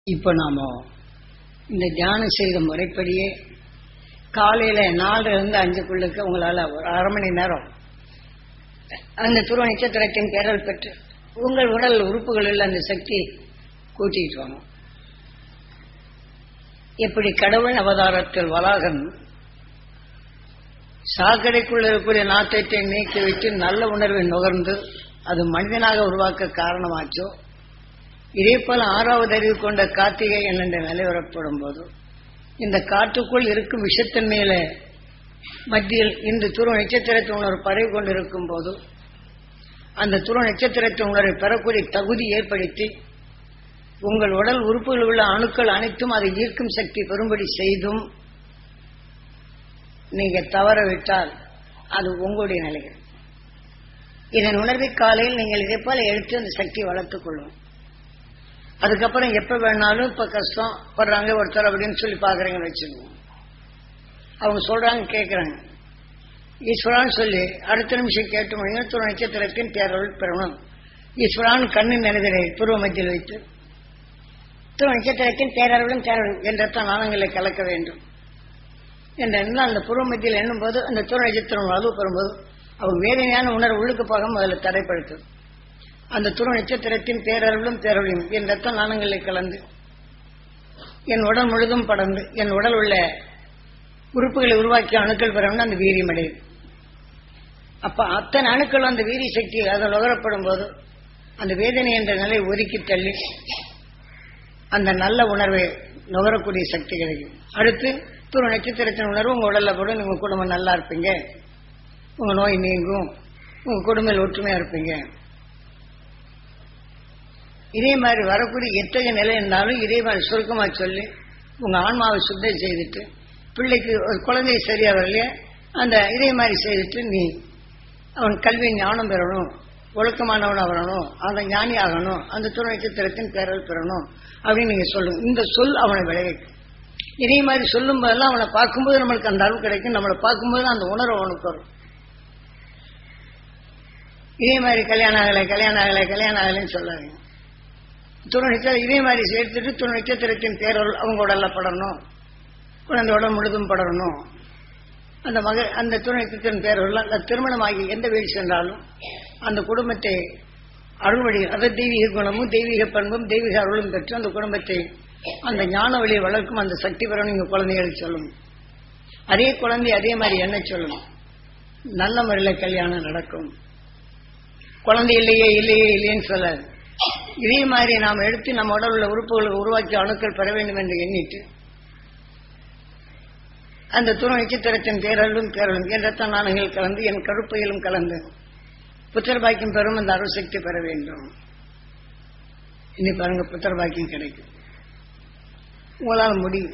இப்போ நாம இந்த தியானம் செய்த முறைப்படியே காலையில நாலுல இருந்து அஞ்சுக்குள்ளுக்கு உங்களால ஒரு அரை மணி நேரம் அந்த துருவ நட்சத்திரத்தின் தேடல் பெற்று உங்கள் உடல் உறுப்புகளில் அந்த சக்தி கூட்டிட்டு வாங்க எப்படி கடவுள் அவதாரத்தில் வளாகன் சாக்கடைக்குள் இருக்கக்கூடிய நாட்டத்தை நீக்கிவிட்டு நல்ல உணர்வை நுகர்ந்து அது மனிதனாக உருவாக்க காரணமாச்சோ இதே போல ஆறாவது அறிவு கொண்ட கார்த்திகை என்ற நிலை வரப்படும் போது இந்த காற்றுக்குள் இருக்கும் விஷத்தன்மையில மத்தியில் இந்த துருவ நட்சத்திரத்தை உணர்வு பரவி கொண்டிருக்கும் போது அந்த துருவ நட்சத்திரத்தை உணர்வை பெறக்கூடிய தகுதி ஏற்படுத்தி உங்கள் உடல் உறுப்புகளில் உள்ள அணுக்கள் அனைத்தும் அதை ஈர்க்கும் சக்தி பெறும்படி செய்தும் நீங்க தவற விட்டால் அது உங்களுடைய நிலைகள் இதன் உணர்வை காலையில் நீங்கள் இதே போல எடுத்து அந்த சக்தியை வளர்த்துக் கொள்ளும் அதுக்கப்புறம் எப்ப வேணாலும் இப்ப கஷ்டம் படுறாங்க ஒருத்தர் அப்படின்னு சொல்லி பாக்குறீங்கன்னு வச்சுக்கோங்க அவங்க சொல்றாங்க கேட்கறாங்க ஈஸ்வரான்னு சொல்லி அடுத்த நிமிஷம் கேட்டு முடியுங்க துணை நட்சத்திரத்தின் தேர்தல் பெறணும் ஈஸ்வரான் கண்ணின் நினைதலை பூர்வ மத்தியில் வைத்து துணை நட்சத்திரத்தின் தேரர்களும் தேரலும் என்றத்தான் நாணங்களை கலக்க வேண்டும் என்ற எண்ணம் அந்த பூர்வ மத்தியில் எண்ணும் போது அந்த துணை நட்சத்திரம் அளவு பெறும்போது அவங்க வேதனையான உணர்வு உள்ளுக்கு போக முதல்ல தடைப்படுத்தும் அந்த துணை நட்சத்திரத்தின் பேரருளும் பேரொழியும் என் ரத்த நாணங்களை கலந்து என் உடல் முழுதும் படர்ந்து என் உடல் உள்ள உறுப்புகளை உருவாக்கிய அணுக்கள் பெறணும்னு அந்த வீரியம் அடையுது அப்ப அத்தனை அணுக்கள் அந்த வீரிய சக்தி அதில் நுகரப்படும் போது அந்த வேதனை என்ற நிலை ஒதுக்கி தள்ளி அந்த நல்ல உணர்வை நுகரக்கூடிய சக்தி கிடைக்கும் அடுத்து துரு நட்சத்திரத்தின் உணர்வு உங்க உடல்ல கூட உங்க குடும்பம் நல்லா இருப்பீங்க உங்க நோய் நீங்கும் உங்க குடும்பத்தில் ஒற்றுமையா இருப்பீங்க இதே மாதிரி வரக்கூடிய எத்தகைய நிலை இருந்தாலும் இதே மாதிரி சுருக்கமா சொல்லி உங்க ஆன்மாவை சுத்தம் செய்துட்டு பிள்ளைக்கு ஒரு குழந்தை சரியா வரலையே அந்த இதே மாதிரி செய்துட்டு நீ அவன் கல்வி ஞானம் பெறணும் ஒழுக்கமானவன் வரணும் அந்த ஞானி ஆகணும் அந்த துணை நட்சத்திரத்தின் பேரல் பெறணும் அப்படின்னு நீங்க சொல்லுங்க இந்த சொல் அவனை விளைவிக்கும் இதே மாதிரி சொல்லும் போதெல்லாம் அவனை பார்க்கும்போது நம்மளுக்கு அந்த அளவு கிடைக்கும் நம்மளை பார்க்கும்போது அந்த உணர்வு அவனுக்கு வரும் இதே மாதிரி கல்யாணம் ஆகலை கல்யாணம் ஆகலை கல்யாணம் ஆகலைன்னு சொல்லாதீங்க துணை நட்சத்திரம் இதே மாதிரி சேர்த்துட்டு துணை நட்சத்திரத்தின் பேரல் அவங்க உடல்ல படணும் குழந்தை உடல் முழுதும் படரணும் அந்த மக அந்த துணை நட்சத்திரத்தின் பேரல் அந்த திருமணமாகி எந்த வீடு சென்றாலும் அந்த குடும்பத்தை அருள்வழி அதாவது தெய்வீக குணமும் தெய்வீக பண்பும் தெய்வீக அருளும் பெற்று அந்த குடும்பத்தை அந்த ஞான வழியை வளர்க்கும் அந்த சக்தி பெறணும் நீங்க குழந்தைகளுக்கு சொல்லணும் அதே குழந்தை அதே மாதிரி என்ன சொல்லணும் நல்ல முறையில் கல்யாணம் நடக்கும் குழந்தை இல்லையே இல்லையே இல்லையேன்னு சொல்லாது இதே மாதிரி நாம் எடுத்து நம்ம உடல் உள்ள உறுப்புகளை உருவாக்கி அணுக்கள் பெற வேண்டும் என்று எண்ணிட்டு அந்த துணை நட்சத்திரத்தின் பேரலும் பேரலும் என் ரத்த நாணங்கள் கலந்து என் கருப்பையிலும் கலந்து புத்தர் பாக்கியம் பெறும் அந்த அருள் சக்தி பெற வேண்டும் இனி பாருங்க புத்தர் பாக்கியம் கிடைக்கும் உங்களால் முடியும்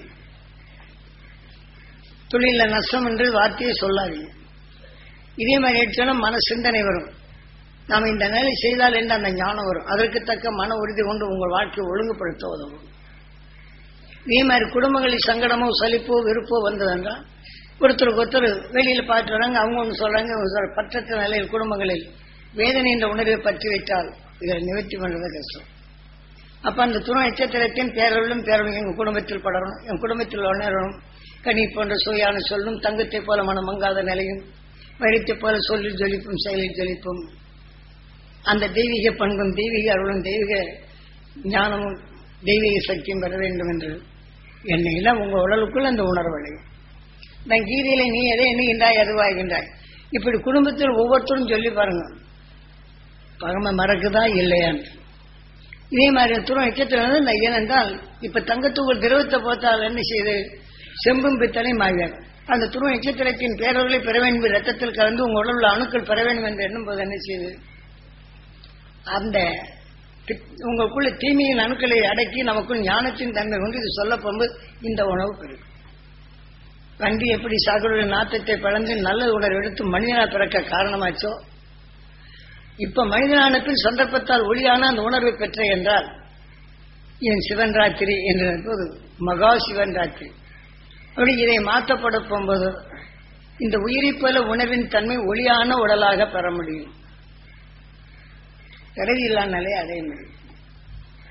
தொழில நஷ்டம் என்று வார்த்தையை சொல்லாதீங்க இதே மாதிரி எடுத்தோன்னா மன சிந்தனை வரும் நாம் இந்த நிலை செய்தால் என்று அந்த ஞானம் வரும் அதற்கு தக்க மன உறுதி கொண்டு உங்கள் வாழ்க்கையை ஒழுங்குபடுத்த உதவும் இதே மாதிரி குடும்பங்களில் சங்கடமோ சலிப்போ வெறுப்போ வந்ததென்றால் ஒருத்தருக்கு ஒருத்தர் வெளியில பார்த்து வராங்க அவங்க ஒன்று சொல்றாங்க பற்றற்ற நிலையில் குடும்பங்களில் வேதனை என்ற உணர்வை பற்றி வைத்தால் இதை நிவர்த்தி பண்றது கஷ்டம் அப்ப அந்த துணை நட்சத்திரத்தின் பேரலும் பேரலும் எங்க குடும்பத்தில் படரும் என் குடும்பத்தில் உணரணும் கனி போன்ற சுவையான சொல்லும் தங்கத்தை போல மனம் மங்காத நிலையும் வைரத்தை போல சொல்லில் ஜொலிப்பும் செயலில் ஜொலிப்பும் அந்த தெய்வீக பண்பும் தெய்வீக அருளும் தெய்வீக ஞானமும் தெய்வீக சக்தியும் பெற வேண்டும் என்று என்னையில உங்க உடலுக்குள் அந்த உணர்வு அடையும் நான் கீதையில நீ எதை எண்ணுகின்றாய் எதுவாகின்றாய் இப்படி குடும்பத்தில் ஒவ்வொருத்தரும் சொல்லி பாருங்க பகம மறக்குதா இல்லையான்னு இதே மாதிரி துணை நட்சத்திரம் வந்து ஏனென்றால் இப்ப தங்கத்தூள் திரவத்தை பார்த்தால் என்ன செய்யுது செம்பும் பித்தனை மாவியார் அந்த துணை நட்சத்திரத்தின் பேரவர்களை பெற வேண்டும் ரத்தத்தில் கலந்து உங்க உடல் உள்ள அணுக்கள் பெற வேண்டும் என்று எண்ணும் போது என்ன செய்யுது அந்த உங்களுக்குள்ள தீமையின் அணுக்களை அடக்கி நமக்குள் ஞானத்தின் தன்மை கொண்டு இது சொல்ல போகும்போது இந்த உணவு பெருகும் வண்டி எப்படி சாகுடைய நாட்டத்தை பழந்து நல்ல உணர்வு எடுத்து மனிதனா பிறக்க காரணமாச்சோ இப்ப மனிதனான பின் சந்தர்ப்பத்தால் ஒளியான அந்த உணர்வை பெற்ற என்றால் என் சிவன் ராத்திரி என்று போது மகா சிவன் ராத்திரி அப்படி இதை மாற்றப்பட போகும்போது இந்த உயிரை போல உணர்வின் தன்மை ஒளியான உடலாக பெற முடியும் பிறவி இல்லாமலே அதே மாதிரி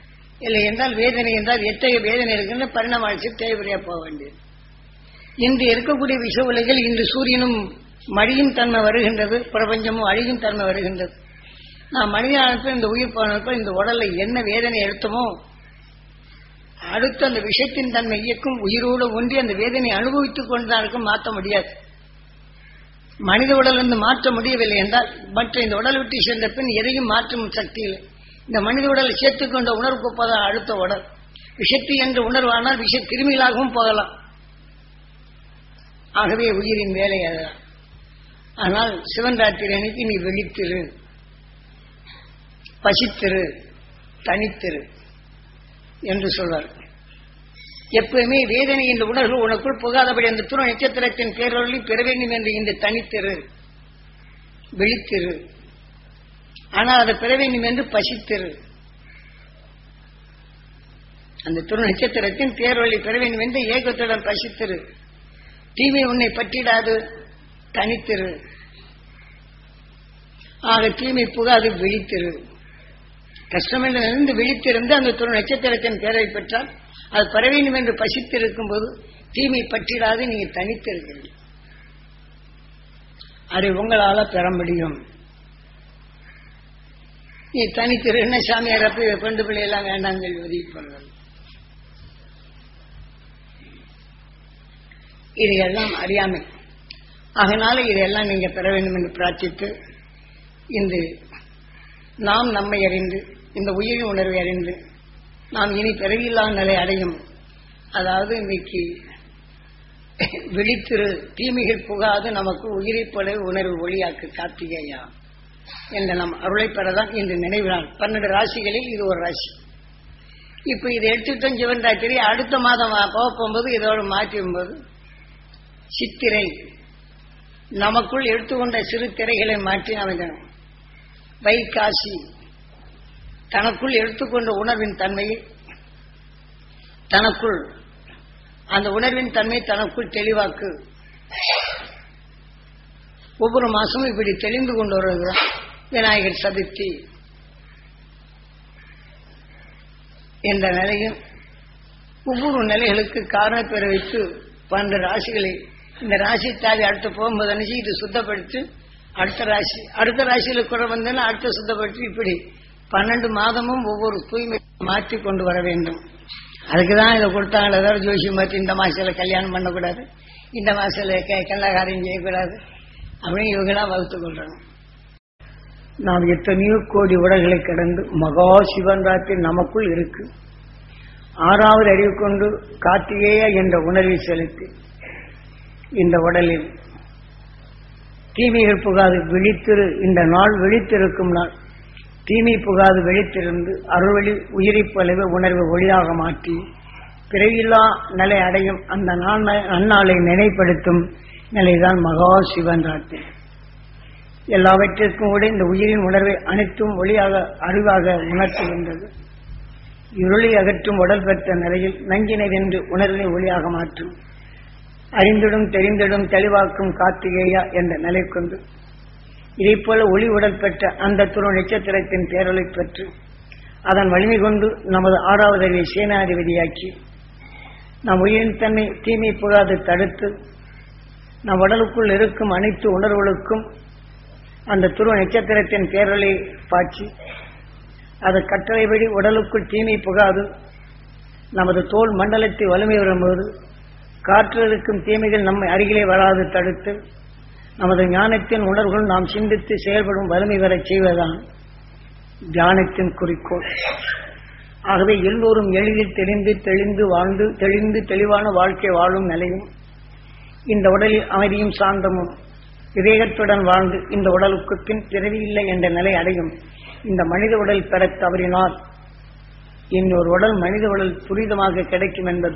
இல்லை என்றால் வேதனை என்றால் எத்தகைய வேதனை இருக்குன்னு பரிணாம வளர்ச்சி தேவையா போக வேண்டியது இன்று இருக்கக்கூடிய விஷ உலகில் இன்று சூரியனும் மடியும் தன்மை வருகின்றது பிரபஞ்சமும் அழியும் தன்மை வருகின்றது நான் மனிதனுக்கு இந்த உயிர் போனப்ப இந்த உடல்ல என்ன வேதனை எடுத்தோமோ அடுத்து அந்த விஷத்தின் தன்மை இயக்கும் உயிரோடு ஒன்றி அந்த வேதனை அனுபவித்துக் கொண்டுதான் இருக்கும் மாற்ற முடியாது மனித உடல் இருந்து மாற்ற முடியவில்லை என்றால் மற்ற இந்த உடல் விட்டு சென்ற பின் எதையும் மாற்றும் சக்தி இல்லை இந்த மனித உடலை சேர்த்துக் கொண்ட உணர்வு போதான் அடுத்த உடல் விஷத்து என்ற உணர்வானால் விஷ கிருமிகளாகவும் போகலாம் ஆகவே உயிரின் வேலை அதுதான் ஆனால் சிவன் ராத்திரி அன்னைக்கு நீ வெளித்திரு பசித்திரு தனித்திரு என்று சொல்வார் எப்பவுமே வேதனை என்ற உணர்வு உனக்குள் புகாதபடி அந்த துணை நட்சத்திரத்தின் பேரொழி பெற வேண்டும் என்று இந்த தனித்திரு விழித்திரு ஆனால் அதை பெற வேண்டும் என்று பசித்திரு அந்த துணை நட்சத்திரத்தின் பேரொழி பெற வேண்டும் என்று ஏகத்துடன் பசித்திரு தீமை உன்னை பற்றிடாது தனித்திரு ஆக தீமை புகாது விழித்திரு கஷ்டமிருந்து விழித்திருந்து அந்த துணை நட்சத்திரத்தின் பேரை பெற்றால் அது பெற வேண்டும் என்று பசித்திருக்கும் போது தீமை பற்றிடாது நீங்க தனித்திருக்கிறீர்கள் அதை உங்களால பெற முடியும் நீ தனித்திரு என்ன சாமியார் அப்ப பெண்டு பிள்ளை எல்லாம் வேண்டாம் சொல்லி உதவி பண்றது இதையெல்லாம் அறியாமை அதனால இதையெல்லாம் நீங்க பெற வேண்டும் என்று பிரார்த்தித்து இந்த நாம் நம்மை அறிந்து இந்த உயிரின் உணர்வை அறிந்து நாம் இனி பிறவியில்லா நிலை அடையும் அதாவது இன்னைக்கு விழித்திரு தீமைகள் புகாது நமக்கு உயிரிப்பட உணர்வு ஒளியாக்கு கார்த்திகேயா என்ற நம் அருளை பெறதான் இன்று நினைவினான் பன்னெண்டு ராசிகளில் இது ஒரு ராசி இப்ப இதை எடுத்துட்டோம் சிவன் ராத்திரி அடுத்த மாதம் போக போகும்போது இதோடு மாற்றும் சித்திரை நமக்குள் எடுத்துக்கொண்ட சிறு திரைகளை மாற்றி அமைந்தன வைகாசி தனக்குள் எடுத்துக்கொண்ட உணர்வின் தன்மையை தனக்குள் அந்த உணர்வின் தன்மை தனக்குள் தெளிவாக்கு ஒவ்வொரு மாசமும் இப்படி தெளிந்து கொண்டு வருவதுதான் விநாயகர் சதுர்த்தி என்ற நிலையும் ஒவ்வொரு நிலைகளுக்கு காரணப்பெற வைத்து பன்னெண்டு ராசிகளை இந்த ராசி தாவி அடுத்து போகும்போது நினைச்சு இது சுத்தப்படுத்தி அடுத்த ராசி அடுத்த ராசியில குறை வந்தேன்னா அடுத்த சுத்தப்படுத்தி இப்படி பன்னெண்டு மாதமும் ஒவ்வொரு தூய்மை மாற்றி கொண்டு வர வேண்டும் அதுக்குதான் இதை கொடுத்தாங்களே ஏதாவது ஜோசியம் பார்த்து இந்த மாசத்துல கல்யாணம் பண்ணக்கூடாது இந்த மாசத்துல கல்லாகாரியம் செய்யக்கூடாது அப்படின்னு இவங்கெல்லாம் வகுத்து கொள்றாங்க நாம் எத்தனையோ கோடி உடல்களை கடந்து மகா சிவன் ராத்திரி நமக்குள் இருக்கு ஆறாவது அறிவு கொண்டு கார்த்திகேய என்ற உணர்வை செலுத்தி இந்த உடலில் தீமைகள் புகாது விழித்திரு இந்த நாள் விழித்திருக்கும் நாள் தீமை புகாது விழித்திருந்து அருள்வழி உயிரிப்பு அளவு உணர்வு ஒளியாக மாற்றி பிறவில்லா நிலை அடையும் அந்த நாள் நன்னாளை நினைப்படுத்தும் நிலைதான் மகா சிவன் ராத்திரி எல்லாவற்றிற்கும் கூட இந்த உயிரின் உணர்வை அனைத்தும் ஒளியாக அறிவாக உணர்த்துகின்றது இருளை அகற்றும் உடல் பெற்ற நிலையில் நஞ்சினை வென்று உணர்வினை ஒளியாக மாற்றும் அறிந்திடும் தெரிந்திடும் தெளிவாக்கும் கார்த்திகேயா என்ற நிலை கொண்டு இதைப்போல ஒளி உடல் பெற்ற அந்த துணை நட்சத்திரத்தின் பேரலை பெற்று அதன் வலிமை கொண்டு நமது ஆறாவது அறிவை சேனாதிபதியாக்கி நம் உயிரின் தன்மை தீமை புகாது தடுத்து நம் உடலுக்குள் இருக்கும் அனைத்து உணர்வுகளுக்கும் அந்த துருவ நட்சத்திரத்தின் பேரலை பாய்ச்சி அது கட்டளைப்படி உடலுக்குள் தீமை புகாது நமது தோல் மண்டலத்தை வலிமை வரும்போது காற்றில் இருக்கும் தீமைகள் நம்மை அருகிலே வராது தடுத்து நமது ஞானத்தின் உணர்வுகள் நாம் சிந்தித்து செயல்படும் வலிமை வரச் செய்வதுதான் தியானத்தின் குறிக்கோள் ஆகவே எல்லோரும் எளிதில் தெளிந்து தெளிந்து வாழ்ந்து தெளிந்து தெளிவான வாழ்க்கை வாழும் நிலையும் இந்த உடலில் அமைதியும் சாந்தமும் விவேகத்துடன் வாழ்ந்து இந்த உடலுக்கு பின் பிறவி இல்லை என்ற நிலை அடையும் இந்த மனித உடல் பெற தவறினால் இன்னொரு உடல் மனித உடல் துரிதமாக கிடைக்கும் என்பது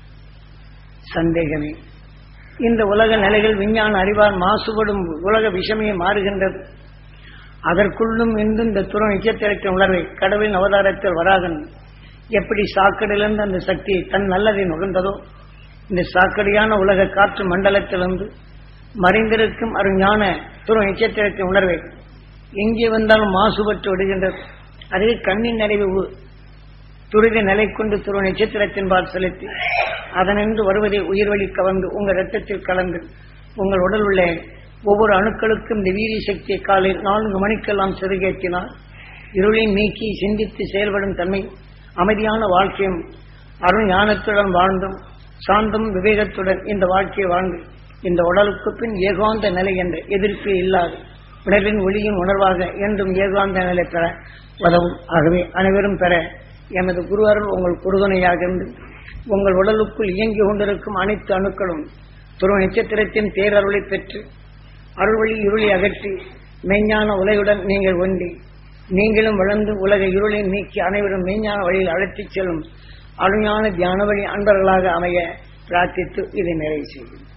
சந்தேகமே இந்த உலக நிலைகள் விஞ்ஞான அறிவால் மாசுபடும் உலக விஷமே மாறுகின்றது அதற்குள்ளும் இன்று இந்த துற நிச்சயத்திறக்க உணர்வை கடவுளின் அவதாரத்தில் வராகன் எப்படி சாக்கடையிலிருந்து அந்த சக்தியை தன் நல்லதை நுகர்ந்ததோ இந்த சாக்கடையான உலக காற்று மண்டலத்திலிருந்து மறைந்திருக்கும் அருஞான துற நிச்சயத்திறக்க உணர்வை எங்கே வந்தாலும் மாசுபட்டு விடுகின்றது அதுவே கண்ணின் நிறைவு துரித நிலை கொண்டு துருவ நட்சத்திரத்தின்பால் செலுத்தி அதனின்று வருவதை உயிர் வழி கவர்ந்து உங்கள் இரத்தத்தில் கலந்து உங்கள் உடல் உள்ள ஒவ்வொரு அணுக்களுக்கும் இந்த வீரிய சக்தியை காலையில் நான்கு மணிக்கெல்லாம் செருகேற்றினால் இருளை நீக்கி சிந்தித்து செயல்படும் தன்மை அமைதியான வாழ்க்கையும் அருள் ஞானத்துடன் வாழ்ந்தும் சாந்தம் விவேகத்துடன் இந்த வாழ்க்கையை வாழ்ந்து இந்த உடலுக்கு பின் ஏகாந்த நிலை என்ற எதிர்ப்பு இல்லாது உணர்வின் ஒளியின் உணர்வாக என்றும் ஏகாந்த நிலை பெற உதவும் ஆகவே அனைவரும் பெற எமது குருவர்கள் உங்கள் குருதுணையாக இருந்து உங்கள் உடலுக்குள் இயங்கி கொண்டிருக்கும் அனைத்து அணுக்களும் துருவ நட்சத்திரத்தின் பேரருளை பெற்று அருள்வழி இருளை அகற்றி மெய்ஞான உலகுடன் நீங்கள் ஒன்றி நீங்களும் வளர்ந்து உலக இருளை நீக்கி அனைவரும் மெய்ஞான வழியில் அழைத்துச் செல்லும் அருஞான தியான வழி அன்பர்களாக அமைய பிரார்த்தித்து இதை நிறைவு செய்கிறேன்